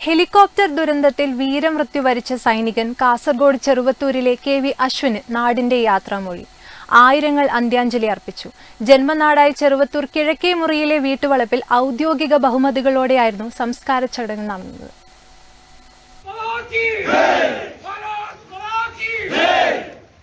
Helicopter ദുരന്തത്തിൽ വീരമൃത്യു വരിച്ച സൈനികൻ കാസർഗോഡ് ചെറുവത്തൂരിലെ കെ വി അശ്വിന് നാടിന്റെ യാത്രാമൊഴി ആയിരങ്ങൾ അന്ത്യാഞ്ജലി അർപ്പിച്ചു ജന്മനാടായ ചെറുവത്തൂർ കിഴക്കേ മുറിയിലെ വീട്ടുവളപ്പിൽ ഔദ്യോഗിക ബഹുമതികളോടെയായിരുന്നു സംസ്കാര ചടങ്ങ് നടന്നത് Malaki! Hey! Marat Malaki! Hey!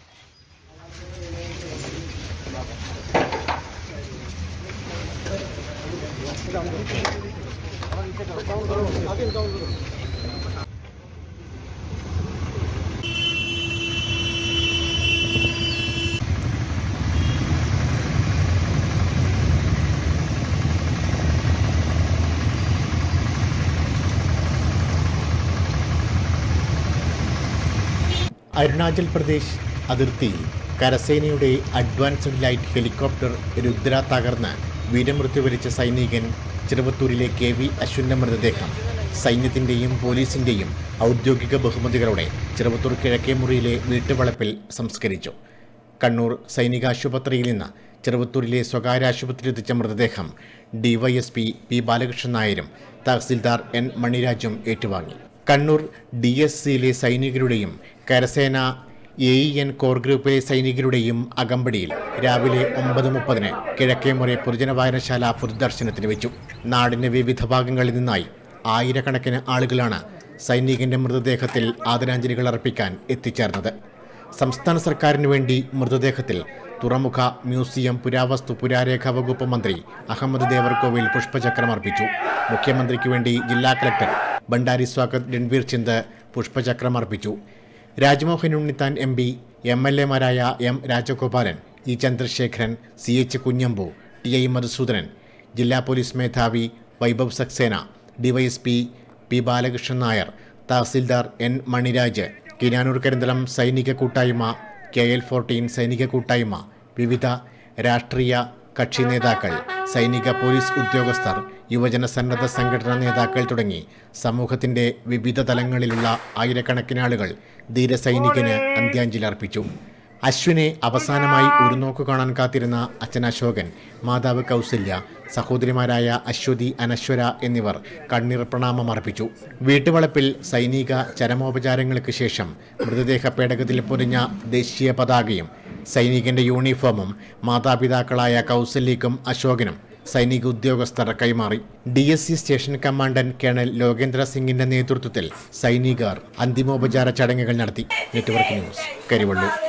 Arunachal Pradesh അതിർത്തിയിൽ കരസേനയുടെ അഡ്വാൻസ്ഡ് ലൈറ്റ് ഹെലികോപ്റ്റർ രുദ്ര തകർന്ന് വീരമൃത്യു വരിച്ച സൈനികൻ ചെറുവത്തൂരിലെ കെ വി അശ്വിൻ്റെ മൃതദേഹം സൈന്യത്തിൻ്റെയും പോലീസിൻ്റെയും ഔദ്യോഗിക ബഹുമതികളോടെ ചെറുവത്തൂർ കിഴക്കേ മുറിയിലെ വീട്ടുവളപ്പിൽ സംസ്കരിച്ചു കണ്ണൂർ സൈനിക ആശുപത്രിയിൽ നിന്ന് ചെറുവത്തൂരിലെ സ്വകാര്യ ആശുപത്രിയിൽ എത്തിച്ച മൃതദേഹം ഡിവൈഎസ്പി പി ബാലകൃഷ്ണൻ നായരും തഹസിൽദാർ എൻ മണിരാജും ഏറ്റുവാങ്ങി കണ്ണൂർ ഡി എസ് സിയിലെ സൈനികരുടെയും കരസേന എ ഇ എൻ കോർ ഗ്രൂപ്പിലെ സൈനികരുടെയും അകമ്പടിയിൽ രാവിലെ ഒമ്പത് മുപ്പതിന് കിഴക്കേമുറി പൊതുജന വായനശാല പൊതുദർശനത്തിന് വെച്ചു നാടിൻ്റെ വിവിധ ഭാഗങ്ങളിൽ നിന്നായി ആയിരക്കണക്കിന് ആളുകളാണ് സൈനികന്റെ മൃതദേഹത്തിൽ ആദരാഞ്ജലികൾ അർപ്പിക്കാൻ എത്തിച്ചേർന്നത് സംസ്ഥാന സർക്കാരിന് വേണ്ടി മൃതദേഹത്തിൽ തുറമുഖ മ്യൂസിയം പുരാവസ്തു പുരാരേഖ വകുപ്പ് മന്ത്രി അഹമ്മദ് ദേവർകോവിൽ പുഷ്പചക്രം അർപ്പിച്ചു മുഖ്യമന്ത്രിക്ക് വേണ്ടി ജില്ലാ കളക്ടർ ഭണ്ഡാരി സ്വാഗത് രൺവീർ ചിന്ത് പുഷ്പചക്രം അർപ്പിച്ചു Rajmohan Unnithan M P M L എമാരായ M Rajagopalan E Chandrasekharan C H Kunhambu T I Madhusoodanan ജില്ലാ പോലീസ് മേധാവി വൈഭവ് സക്സേന ഡിവൈഎസ്പി പി ബാലകൃഷ്ണൻ നായർ തഹസിൽദാർ എൻ മണിരാജ് കിനാനൂർ കരിന്തളം സൈനിക കൂട്ടായ്മ കെ എൽ ഫോർട്ടീൻ സൈനിക കൂട്ടായ്മ വിവിധ രാഷ്ട്രീയ കക്ഷി നേതാക്കൾ സൈനിക പോലീസ് ഉദ്യോഗസ്ഥർ യുവജന സന്നദ്ധ സംഘടനാ നേതാക്കൾ തുടങ്ങി സമൂഹത്തിന്റെ വിവിധ തലങ്ങളിലുള്ള ആയിരക്കണക്കിന് ആളുകൾ ധീരസൈനികന് അന്ത്യാഞ്ജലി അർപ്പിച്ചു അശ്വിനെ അവസാനമായി ഒരു നോക്കു കാണാൻ കാത്തിരുന്ന അച്ഛൻ അശോകൻ മാതാവ് കൗസല്യ സഹോദരിമാരായ അശ്വതി അനശ്വര എന്നിവർ കണ്ണീർ പ്രണാമം അർപ്പിച്ചു വീട്ടുവളപ്പിൽ സൈനിക ചരമോപചാരങ്ങൾക്ക് ശേഷം മൃതദേഹ പേടകത്തിൽ പൊതിഞ്ഞ ദേശീയ പതാകയും സൈനികന്റെ യൂണിഫോമും മാതാപിതാക്കളായ കൗസല്യക്കും അശോകനും സൈനിക ഉദ്യോഗസ്ഥർ കൈമാറി D S C station commandant colonel Lokendra സിംഗിന്റെ നേതൃത്വത്തിൽ സൈനികർ അന്തിമോപചാര ചടങ്ങുകൾ നടത്തി നെറ്റ്വർക്ക് ന്യൂസ് കരിവള്ളൂർ